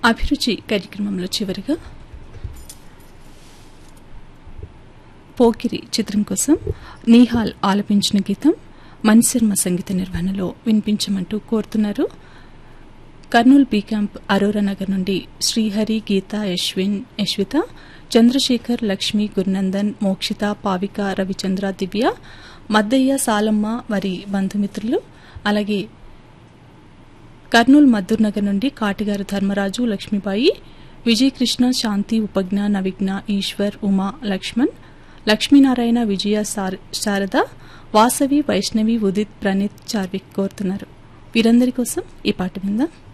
అభిరుచి కార్యక్రమంలో చివరిగా పోకిరి చిత్రం కోసం నీహాల్ ఆలపించిన గీతం మన్శర్మ సంగీత నిర్వహణలో వినిపించమంటూ కోరుతున్నారు కర్నూలు బీ క్యాంప్ అరోరా నగర్ నుండి శ్రీహరి గీత యశ్విన్ యశ్విత చంద్రశేఖర్ లక్ష్మి గురునందన్ మోక్షిత పావిక రవిచంద్ర దివ్య మద్దయ్య సాలమ్మ వారి బంధుమిత్రులు అలాగే కర్నూలు మద్దూర్ నగర్ నుండి కాటిగారు ధర్మరాజు లక్ష్మీబాయి విజయకృష్ణ శాంతి ఉపజ్ఞ నవిఘ్న ఈశ్వర్ ఉమా లక్ష్మణ్ లక్ష్మీనారాయణ విజయ శార- శారద వాసవి వైష్ణవి ఉదిత్ ప్రణీత్ చార్విక్ కోరుతున్నారు వీరందరి కోసం ఈ పాట విందాం